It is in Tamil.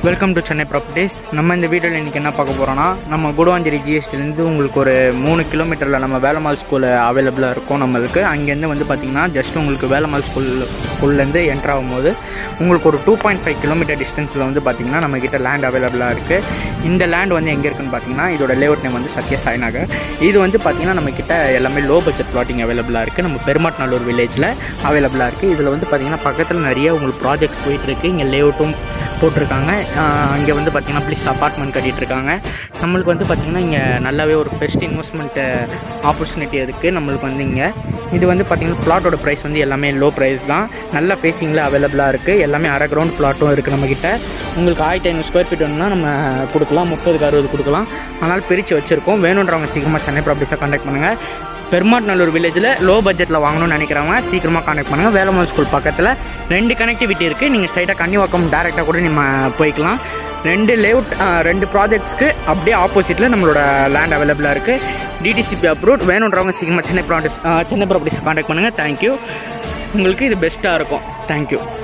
வெல்கம் டு சென்னை ப்ராப்பர்ட்டிஸ் நம்ம இந்த வீடியோவில் இன்றைக்கி என்ன பார்க்க போகிறோன்னா நம்ம குடுவாஞ்சேரி ஜிஎஸ்டிலேருந்து உங்களுக்கு ஒரு மூணு கிலோமீட்டரில் நம்ம வேலம்மாள் ஸ்கூல் அவைலபிளாக இருக்கும் நம்மளுக்கு அங்கேருந்து வந்து பார்த்திங்கன்னா ஜஸ்ட் உங்களுக்கு வேலம்மாள் ஸ்கூல் ஸ்கூல்லேருந்து என்ட்ரு ஆகும்போது உங்களுக்கு ஒரு டூ பாயிண்ட் ஃபைவ் கிலோமீட்டர் டிஸ்டன்ஸில் வந்து பார்த்திங்கன்னா நம்மக்கிட்ட லேண்ட் அவைலபிளாக இருக்குது இந்த லேண்ட் வந்து எங்கே இருக்குன்னு பார்த்தீங்கன்னா இதோட லேஅவுட் நேம் வந்து சத்ய சாய் நகர் இது வந்து பார்த்திங்கன்னா நம்மக்கிட்ட எல்லாமே லோ பட்ஜெட் பிளாட்டிங் அவைலபிளாக இருக்குது நம்ம பெருமாட்நல்லூர் வில்லேஜில் அவைலபிளாக இருக்குது இதில் வந்து பார்த்திங்கன்னா பக்கத்தில் நிறைய உங்களுக்கு ப்ராஜெக்ட்ஸ் போயிட்டுருக்கு இங்கே லேஅவுட்டும் போட்டிருக்காங்க இங்கே வந்து பார்த்திங்கன்னா ப்ளீஸ் அப்பார்ட்மெண்ட் கட்டிட்டு இருக்காங்க நம்மளுக்கு வந்து பார்த்திங்கன்னா இங்கே நல்லாவே ஒரு பெஸ்ட் இன்வெஸ்ட்மெண்ட்டு ஆப்பர்ச்சுனிட்டி இருக்குது நம்மளுக்கு வந்து இங்கே இது வந்து பார்த்திங்கன்னா பிளாட்டோட ப்ரைஸ் வந்து எல்லாமே லோ ப்ரைஸ் தான் நல்ல ஃபேஸிங்கில் அவைலபிளாக இருக்குது எல்லாமே அரை கிரவுண்ட் பிளாட்டும் இருக்குது நம்மக்கிட்ட உங்களுக்கு ஆயிரத்தி ஐநூறு ஸ்கொயர் ஃபீட் வேணும்னா நம்ம கொடுக்கலாம் முப்பதுக்கு அறுபது கொடுக்கலாம் ஆனால் பிரித்து வச்சுருக்கோம் வேணுன்றவங்க சீக்கிரமாக சென்னை ப்ராப்பர்ட்டிஸை கான்டாக்ட் பண்ணுங்கள் பெருமாட்நல்லூர் வில்லேஜில் லோ பட்ஜெட்டில் வாங்கணும்னு நினைக்கிறவங்க சீக்கிரமாக கான்டாக்ட் பண்ணுங்கள் வேலம்மாள் ஸ்கூல் பக்கத்தில் ரெண்டு கனெக்டிவிட்டி இருக்குது நீங்கள் ஸ்ட்ரைட்டாக கன்னிவாக்கம் டேரெக்டாக கூட நம்ம போய்க்கலாம் ரெண்டு லேஅவுட் ரெண்டு ப்ராஜெக்ட்ஸ்க்கு அப்படியே ஆப்போசிட்டில் நம்மளோட லேண்ட் அவைலபிளாக இருக்குது டிடிசிபி அப்ரூவ் வேணுன்றவங்க சீக்கிரமாக சென்னை ப்ராடக்ட்ஸ் சென்னை ப்ராப்பர்ட்டிஸை கான்டாக்ட் பண்ணுங்கள் தேங்க்யூ உங்களுக்கு இது பெஸ்ட்டாக இருக்கும் தேங்க்யூ